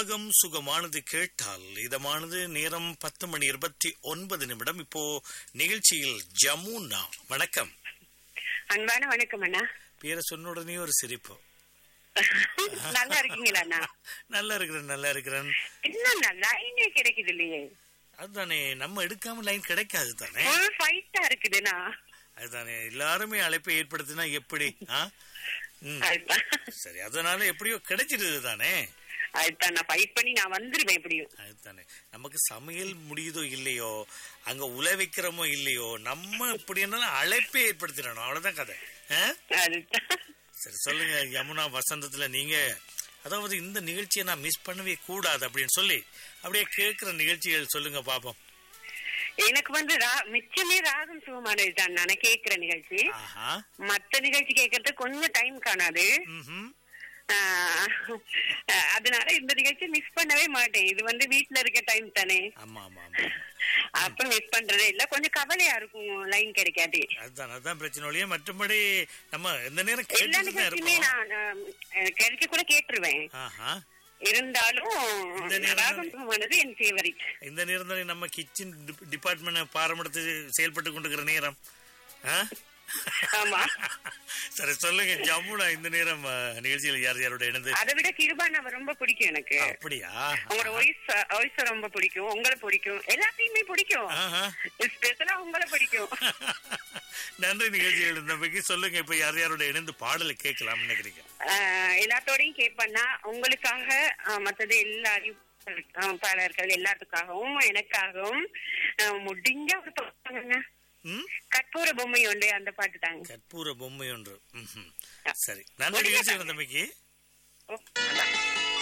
ராகம் சுகமானது கேட்டால் இதமானது நேரம் பத்து மணி இருபத்தி ஒன்பது நிமிடம் இப்போ நிகழ்ச்சியில் ஜமுனா வணக்கம் அன்பான வணக்கம் அண்ணா பேரை சொன்ன உடனே ஒரு சிரிப்பு நல்லா இருக்கீங்களா அண்ணா நல்லா இருக்கிறேன் நல்லா இருக்கிறேன் என்னண்ணா லைனே கிடைக்குது இல்லையே அதுதானே நம்ம எடுக்காம லைன் கிடைக்காது தானே ஃபுல் ஃபைட்டா இருக்குதுண்ணா அதுதானே எல்லாருமே அழைப்பை ஏற்படுத்தினா எப்படி ஆ? ம், அதுதான் சரி அதனால எப்படியோ கிடைச்சிடுது தானே அதுதான் நான் ஃபைட் பண்ணி நான் வந்துருவேன் எப்படியும் அதுதானே நமக்கு சமையல் முடியுதோ இல்லையோ அங்க உல வைக்கிறோமோ இல்லையோ நம்ம இப்படி என்னாலும் அழைப்பே ஏற்படுத்திடணும் அவ்வளவுதான் கதை ஆ? அதுதான் சரி சொல்லுங்க யமுனா வசந்தத்துல நீங்க அதாவது இந்த நிகழ்ச்சியை நான் மிஸ் பண்ணவே கூடாது அப்படின்னு சொல்லி அப்படியே கேட்கிற நிகழ்ச்சிகள் சொல்லுங்க பாப்போம் எனக்கு வந்து ரா- மிச்சமே ராகம் சுகமானது தான் நான் கேக்குற நிகழ்ச்சி ஆஹா மத்த நிகழ்ச்சி கேட்கறது கொஞ்சம் டைம் காணாது ம்ஹும். ஆஹ், அதனால இந்த நிகழ்ச்சி மிஸ் பண்ணவே மாட்டேன் இது வந்து வீட்ல இருக்க டைம் தானே ஆமா ஆமா ஆமா அப்ப மிஸ் பண்றதே இல்ல கொஞ்சம் கவலையா இருக்கும் லைன் கிடைக்காது அதுதான் அதுதான் பிரச்சனை ஒழிய மற்றபடி நம்ம எந்த நேரம் எல்லா கேட்டுட்டு தான் நிகழ்ச்சியுமே இருப்போம் நான் ஆஹ், கிடைக்க கூட கேட்டுருவேன் ஆஹா இருந்தாலும் இந்த நேரம் ராகம் சுகமானது என் ஃபேவரிட் இந்த நேரம் தானே நம்ம கிச்சன் டிபார்ட்மெண்ட் பாரம்பரியத்து செயல்பட்டு கொண்டிருக்கிற நேரம் ஆ? ஆமா சரி சொல்லுங்க ஜம்முனா இந்த நேரம் அஹ், நிகழ்ச்சியில் யார் யாரோட இணைந்து அதை விட கிருபான் அவ ரொம்ப பிடிக்கும் எனக்கு அப்படியா உங்களோட வாய்ஸ் வாய்ஸ் ரொம்ப பிடிக்கும் உங்களை பிடிக்கும் எல்லாத்தையுமே பிடிக்கும் ஆஹா. ஸ்பெஷலா உங்களை பிடிக்கும் நன்றி நிகழ்ச்சியில் இருந்தமைக்கு சொல்லுங்க இப்ப யார் யாரோட இணைந்து பாடலை கேட்கலாம் நினைக்கிறீங்க ஆஹ், எல்லாத்தோடையும் கேட்பேன்னா உங்களுக்காக ஆஹ், மத்தது எல்லா அறிவிப்பாளர்கள் எல்லாத்துக்காகவும் எனக்காகவும் ஆஹ், முடிஞ்ச ஒரு பாருங்க ம்? கற்பூர பொம்மை ஒன்று அந்த பாட்டு தாங்க கற்பூர பொம்மை ஒன்று ம்ஹும். சரி நன்றி நிகழ்ச்சி இருந்தமைக்கு ஓ, அதான்.